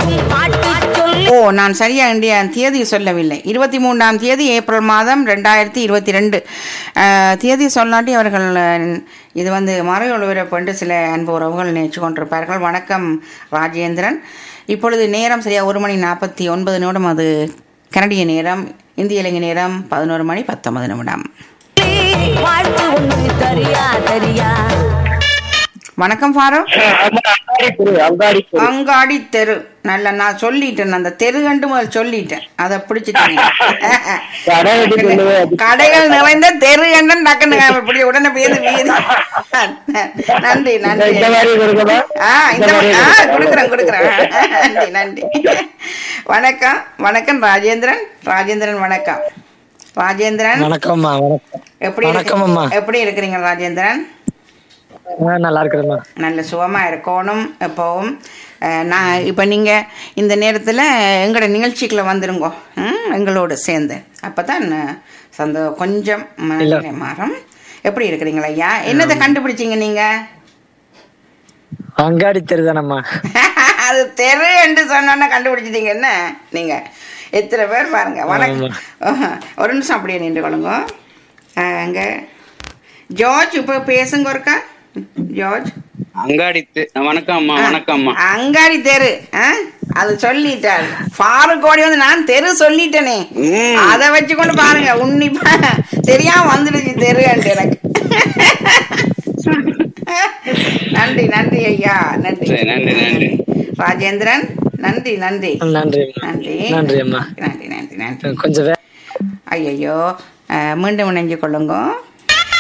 ஓ நான் சரியா இந்திய தேதி சொல்லவில்லை இருபத்தி மூன்றாம் தேதி ஏப்ரல் மாதம் ரெண்டாயிரத்தி இருபத்தி ரெண்டு தேதி சொல்லாட்டி அவர்கள் அஹ், இது வந்து மறை ஒளிபரப்பு சில அன்பு உறவுகள் நினைச்சு கொண்டிருப்பார்கள் வணக்கம் ராஜேந்திரன் இப்பொழுது நேரம் சரியா ஒரு மணி நாற்பத்தி ஒன்பது நிமிடம் அது கனடிய நேரம் இந்திய இலங்கை நேரம் பதினோரு மணி பத்தொன்பது நிமிடம் வாழ்த்து ஒண்ணு தரியா தரியா வணக்கம் ஃபாரூக் அங்காடி தெரு அங்காடி தெரு அங்காடி தெரு நல்ல நான் சொல்லிட்டேன் அந்த தெரு கண்டு முதல் சொல்லிட்டேன் அதை பிடிச்சிட்டேன் கடை வெட்டி சொல்லுவே அது கடைகள் நிறைந்த தெரு கண்டன் டக்குன்னு இப்படி உடனே பேரு வீதி நன்றி நன்றி இந்த மாதிரி கொடுக்கமா ஆ இந்த மா- ஆ கொடுக்குறேன் கொடுக்குறேன் நன்றி நன்றி வணக்கம் வணக்கம் ராஜேந்திரன் ராஜேந்திரன் வணக்கம் ராஜேந்திரன் வணக்கம்மா வணக்கம் எப்படி வணக்கம் இருக்கு- அம்மா. எப்படி இருக்கிறீங்க ராஜேந்திரன் ஆ, நல்லா இருக்கிறேம்மா நல்ல சுகமா இருக்கணும் எப்பவும் அஹ், நான் இப்போ நீங்க இந்த நேரத்துல எங்களோட நிகழ்ச்சிக்குள்ள வந்துருங்கோ ம், எங்களோடு சேர்ந்து அப்பதான் சந்தோ கொஞ்சம் மனநிலை மாறும் எப்படி இருக்கிறீங்களா ஐயா என்னத்தை கண்டுபிடிச்சீங்க நீங்க அங்காடி தெருதானம்மா அது தெரு என்று சொன்னோன்னா கண்டுபிடிச்சிட்டீங்க என்ன நீங்க எத்தனை பேர் பாருங்க வணக்கம் ஒரு நிமிஷம் அப்படியே நின்று கொள்ளுங்க அஹ், அங்க ஜார்ஜ் இப்போ பேசுங்க ஒருக்கா ஜார்ஜ் அங்காடி தெ- வணக்கம் அம்மா வணக்கம் அம்மா அங்காடி தெரு ஆ? அது சொல்லிட்டார் ஃபாரூக் ஓடி வந்து நான் தெரு சொல்லிட்டேனே ம். அத வச்சு கொண்டு பாருங்க உன்னிப்பா தெரியாம வந்துடுச்சு தெருன்ட்டு எனக்கு நன்றி நன்றி ஐயா நன்றி சரி, நன்றி, நன்றி. ராஜேந்திரன் நன்றி நன்றி நன்றி நன்றி நன்றி அம்மா நன்றி நன்றி நன்றி கொஞ்சம் வே- ஐயையோ அஹ், மீண்டும் இணைஞ்சு கொள்ளுங்க